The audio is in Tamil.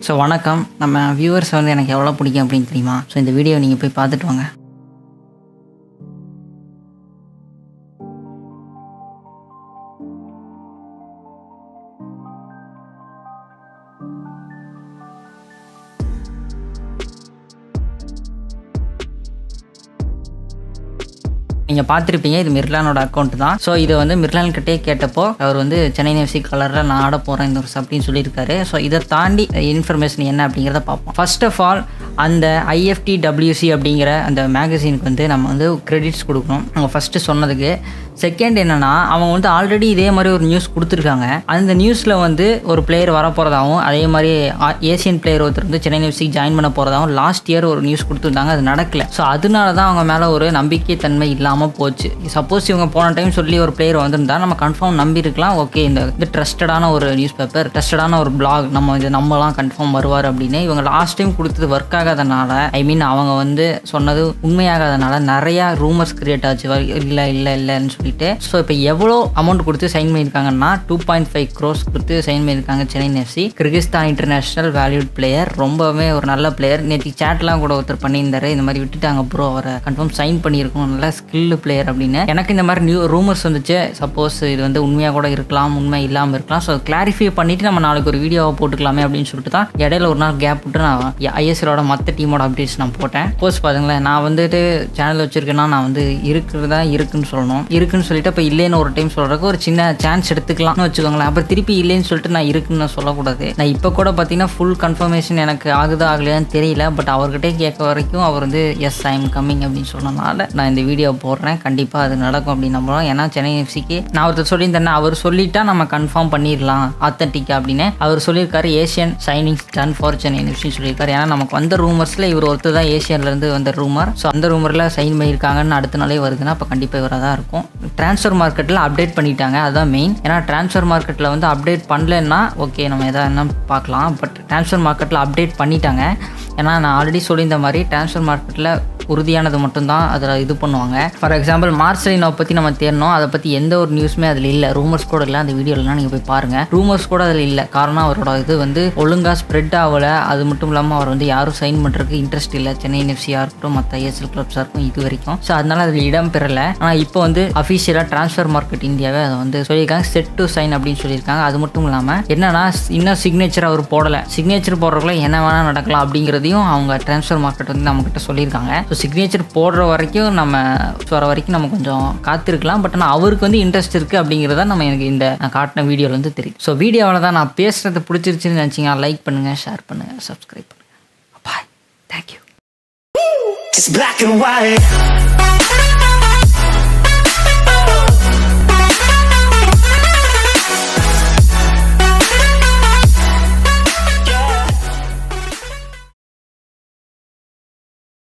ஸோ வணக்கம் நம்ம வியூவர்ஸ் வந்து எனக்கு எவ்வளோ பிடிக்கும் அப்படின்னு தெரியுமா ஸோ இந்த வீடியோ நீங்கள் போய் பார்த்துட்டு வாங்க நீங்கள் பார்த்துருப்பீங்க இது மிர்லானோட அக்கௌண்ட் தான் ஸோ இது வந்து மிர்லான் கிட்டே கேட்டப்போ அவர் வந்து சென்னை எஃப்சி கலரில் நான் ஆட போகிறேன் இந்த வருஷம் அப்படின்னு சொல்லியிருக்காரு ஸோ இதை தாண்டி இன்ஃபர்மேஷன் என்ன அப்படிங்கிறத பார்ப்போம் ஃபர்ஸ்ட் ஆஃப் ஆல் அந்த ஐஎஃப்டி டபிள்யூசி அப்படிங்கிற அந்த மேகசினுக்கு வந்து நம்ம வந்து கிரெடிட்ஸ் கொடுக்கணும் அவங்க ஃபஸ்ட்டு சொன்னதுக்கு செகண்ட் என்னன்னா அவங்க வந்து ஆல்ரெடி இதே மாதிரி ஒரு நியூஸ் கொடுத்துருக்காங்க அந்த நியூஸில் வந்து ஒரு பிளேயர் வர போகிறதாகவும் அதே மாதிரி ஏசியன் பிளேயர் ஒருத்தர் வந்து சென்னை எஃப்சி ஜாயின் பண்ண போகிறதாகவும் லாஸ்ட் இயர் ஒரு நியூஸ் கொடுத்துருந்தாங்க அது நடக்கல ஸோ அதனால தான் அவங்க மேலே ஒரு நம்பிக்கை தன்மை இல்லாமல் போச்சு சப்போஸ் இவங்க போன டைம் சொல்லி ஒரு பிளேயர் வந்திருந்தா நம்ம கன்ஃபார்ம் நம்பி இருக்கலாம் ஓகே இந்த இது ட்ரஸ்டடான ஒரு நியூஸ் பேப்பர் ட்ரஸ்டடான ஒரு பிளாக் நம்ம இது நம்மலாம் கன்ஃபார்ம் வருவார் அப்படின்னு இவங்க லாஸ்ட் டைம் கொடுத்தது ஒர்க் ஆகாதனால ஐ மீன் அவங்க வந்து சொன்னது உண்மையாகாதனால நிறையா ரூமர்ஸ் கிரியேட் ஆச்சு இல்லை இல்லை இல்லைன்னு சொல்லிட்டு ஸோ இப்போ எவ்வளோ அமௌண்ட் கொடுத்து சைன் பண்ணியிருக்காங்கன்னா டூ பாயிண்ட் ஃபைவ் க்ரோஸ் கொடுத்து சைன் பண்ணியிருக்காங்க Chennai FC Kyrgyzstan international valued player ரொம்பவே ஒரு நல்ல பிளேயர் நேற்று சேட்லாம் கூட ஒருத்தர் பண்ணியிருந்தாரு இந்த மாதிரி விட்டுட்டாங்க ப்ரோ அவரை கன்ஃபார்ம் சைன் பண்ணியிருக்கோம் நல்ல ஸ்கில் பிளேயர் அப்படின்னு எனக்கு இந்த மாதிரி நியூ ரூமர்ஸ் வந்துச்சு சப்போஸ் இது வந்து உண்மையாக கூட இருக்கலாம் உண்மை இல்லாமல் இருக்கலாம் ஸோ கிளாரிஃபை பண்ணிட்டு நம்ம நாளைக்கு ஒரு வீடியோவை போட்டுக்கலாமே அப்படின்னு சொல்லிட்டு தான் இடையில ஒரு நாள் கேப் விட்டு நான் ஐஎஸ்எலோட மற்ற டீமோட அப்டேட்ஸ் நான் போட்டேன் போஸ்ட் பாருங்களேன் நான் வந்துட்டு சேனல் வச்சிருக்கேன்னா நான் வந்து இருக்கிறதா இருக்குன்னு சொல்லணும் இருக்குன்னு சொல்லிட்டு இப்போ இல்லைன்னு ஒரு டைம் சொல்கிறதுக்கு ஒரு சின்ன சான்ஸ் எடுத்துக்கலாம்னு வச்சுக்கோங்களேன் அப்புறம் திருப்பி இல்லைன்னு சொல்லிட்டு நான் இருக்குன்னு நான் சொல்லக்கூடாது நான் இப்போ கூட பார்த்தீங்கன்னா ஃபுல் கன்ஃபர்மேஷன் எனக்கு ஆகுதா ஆகலையான்னு தெரியல பட் அவர்கிட்ட கேட்க வரைக்கும் அவர் வந்து எஸ் ஐ எம் கம்மிங் அப்படின்னு சொன்னனால நான் இந்த வீடியோ போடுறேன் கண்டிப்பாக அது நடக்கும் அப்படின்னு நம்புறோம் ஏன்னா சென்னை எஃப்சிக்கு நான் ஒருத்தர் சொல்லியிருந்தேன் அவர் சொல்லிட்டா நம்ம கன்ஃபார்ம் பண்ணிடலாம் ஆத்தன்டிக்கா அப்படின்னு அவர் சொல்லியிருக்காரு Asian signing done for Chennai எஃப்சின்னு சொல்லியிருக்காரு ஏன்னா நமக்கு வந்த ரூமர்ஸில் இவர் ஒருத்தர் தான் ஏஷியன்லேருந்து வந்த ரூமர் ஸோ அந்த ரூமரில் சைன் பண்ணியிருக்காங்கன்னு அடுத்த நாளே வருதுன்னா அப்போ கண்டிப்பாக இவராக தான் இருக்கும் ட்ரான்ஸ்ஃபர் மார்க்கெட்டில் அப்டேட் பண்ணிட்டாங்க அதுதான் மெயின் ஏன்னா ட்ரான்ஸ்ஃபர் மார்க்கெட்டில் வந்து அப்டேட் பண்ணலன்னா ஓகே நம்ம எதா என்ன பார்க்கலாம் பட் ட்ரான்ஸ்ஃபர் மார்க்கெட்டில் அப்டேட் பண்ணிட்டாங்க ஏன்னா நான் ஆல்ரெடி சொல்லியிருந்த மாதிரி ட்ரான்ஸ்ஃபர் மார்க்கெட்டில் உறுதியானது மட்டும்தான் அதில் இது பண்ணுவாங்க ஃபார் எக்ஸாம்பிள் மார்சலினோவை பற்றி நம்ம தேடணும் அதை பற்றி எந்த ஒரு நியூஸுமே அதில் இல்லை ரூமர்ஸ் கூட இல்லை அந்த வீடியோலாம் நீங்கள் போய் பாருங்கள் ரூமர்ஸ் கூட அதில் இல்லை காரணம் அவரோட இது வந்து ஒழுங்காக ஸ்ப்ரெட் ஆகலை அது மட்டும் இல்லாமல் அவர் வந்து யாரும் சைன் பண்ணுறதுக்கு இன்ட்ரெஸ்ட் இல்லை சென்னை எஃப்சியாக இருக்கட்டும் மற்ற ஐஎஸ்எல் கிளப்ஸாக இருக்கும் இது வரைக்கும் ஸோ அதனால அதில் இடம் பெறலை ஆனால் இப்போ வந்து அஃபிஷியலாக ட்ரான்ஸ்ஃபர் மார்க்கெட் இந்தியாவே அதை வந்து சொல்லியிருக்காங்க செட் டு சைன் அப்படின்னு சொல்லியிருக்காங்க அது மட்டும் இல்லாமல் என்னன்னா இன்னும் சிக்னேச்சர் அவர் போடலை சிக்னேச்சர் போடுறதுக்குள்ள என்ன வேணால் நடக்கலாம் அப்படிங்கிறதையும் அவங்க ட்ரான்ஸ்ஃபர் மார்க்கெட் வந்து நம்மக்கிட்ட சொல்லியிருக்காங்க ஸோ சிக்னேச்சர் போடுற வரைக்கும் நம்ம வர வரைக்கும் நம்ம கொஞ்சம் காத்திருக்கலாம் பட் ஆனால் அவருக்கு வந்து இன்ட்ரெஸ்ட் இருக்குது அப்படிங்கிறத நம்ம எனக்கு இந்த நான் காட்டின வீடியோவில் வந்து தெரியும் ஸோ வீடியோவில் தான் நான் பேசுகிறது பிடிச்சிருச்சுன்னு நினச்சிங்க லைக் பண்ணுங்கள் ஷேர் பண்ணுங்கள் சப்ஸ்கிரைப் பண்ணுங்கள் bye thank you It's black and white.